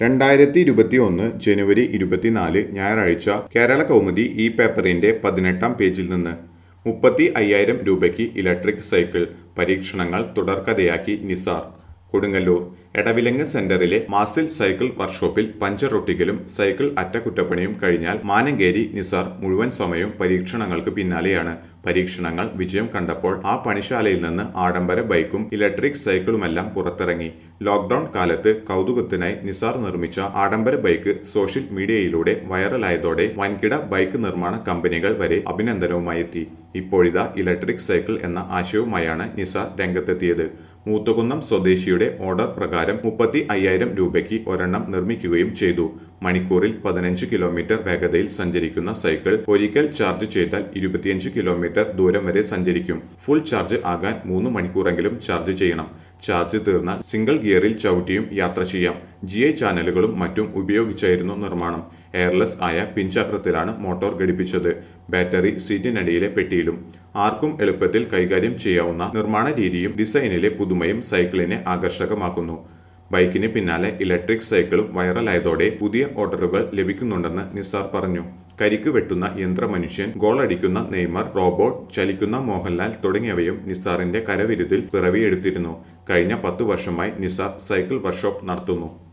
രണ്ടായിരത്തി ഇരുപത്തി ഒന്ന് ജനുവരി ഇരുപത്തിനാല് ഞായറാഴ്ച കേരള കൗമുദി ഈ പേപ്പറിന്റെ പതിനെട്ടാം പേജിൽ നിന്ന് മുപ്പത്തി അയ്യായിരം രൂപയ്ക്ക് ഇലക്ട്രിക് സൈക്കിൾ പരീക്ഷണങ്ങൾ തുടർക്കഥയാക്കി നിസാർ കൊടുങ്ങല്ലൂർ എടവിലങ്ങ് സെന്ററിലെ മാസിൽ സൈക്കിൾ വർക്ക്ഷോപ്പിൽ പഞ്ചർ ഒട്ടിക്കലും സൈക്കിൾ അറ്റകുറ്റപ്പണിയും കഴിഞ്ഞാൽ മാനങ്കേരി നിസാർ മുഴുവൻ സമയവും പരീക്ഷണങ്ങൾക്ക് പിന്നാലെയാണ് പരീക്ഷണങ്ങൾ വിജയം കണ്ടപ്പോൾ ആ പണിശാലയിൽ നിന്ന് ആഡംബര ബൈക്കും ഇലക്ട്രിക് സൈക്കിളുമെല്ലാം പുറത്തിറങ്ങി ലോക്ഡൌൺ കാലത്ത് കൗതുകത്തിനായി നിസാർ നിർമ്മിച്ച ആഡംബര ബൈക്ക് സോഷ്യൽ മീഡിയയിലൂടെ വൈറലായതോടെ വൻകിട ബൈക്ക് നിർമ്മാണ കമ്പനികൾ വരെ അഭിനന്ദനവുമായി എത്തി ഇപ്പോഴിതാ ഇലക്ട്രിക് സൈക്കിൾ എന്ന ആശയവുമായാണ് നിസാർ രംഗത്തെത്തിയത് മൂത്തുകുന്നം സ്വദേശിയുടെ ഓർഡർ പ്രകാരം മുപ്പത്തി അയ്യായിരം രൂപയ്ക്ക് ഒരെണ്ണം നിർമ്മിക്കുകയും ചെയ്തു മണിക്കൂറിൽ പതിനഞ്ച് കിലോമീറ്റർ വേഗതയിൽ സഞ്ചരിക്കുന്ന സൈക്കിൾ ഒരിക്കൽ ചാർജ് ചെയ്താൽ ഇരുപത്തിയഞ്ച് കിലോമീറ്റർ ദൂരം വരെ സഞ്ചരിക്കും ഫുൾ ചാർജ് ആകാൻ മൂന്ന് മണിക്കൂറെങ്കിലും ചാർജ് ചെയ്യണം ചാർജ് തീർന്നാൽ സിംഗിൾ ഗിയറിൽ ചവിട്ടിയും യാത്ര ചെയ്യാം ജി ഐ ചാനലുകളും മറ്റും ഉപയോഗിച്ചായിരുന്നു നിർമ്മാണം എയർലെസ് ആയ പിൻചക്രത്തിലാണ് മോട്ടോർ ഘടിപ്പിച്ചത് ബാറ്ററി സീറ്റിനടിയിലെ പെട്ടിയിലും ആർക്കും എളുപ്പത്തിൽ കൈകാര്യം ചെയ്യാവുന്ന നിർമ്മാണ രീതിയും ഡിസൈനിലെ പുതുമയും സൈക്കിളിനെ ആകർഷകമാക്കുന്നു ബൈക്കിന് പിന്നാലെ ഇലക്ട്രിക് സൈക്കിളും വൈറലായതോടെ പുതിയ ഓർഡറുകൾ ലഭിക്കുന്നുണ്ടെന്ന് നിസാർ പറഞ്ഞു കരിക്ക് വെട്ടുന്ന യന്ത്രമനുഷ്യൻ ഗോളടിക്കുന്ന നെയ്മർ റോബോട്ട് ചലിക്കുന്ന മോഹൻലാൽ തുടങ്ങിയവയും നിസാറിന്റെ കരവിരുതിൽ പിറവിയെടുത്തിരുന്നു കഴിഞ്ഞ പത്തു വർഷമായി നിസാർ സൈക്കിൾ വർക്ക്ഷോപ്പ് നടത്തുന്നു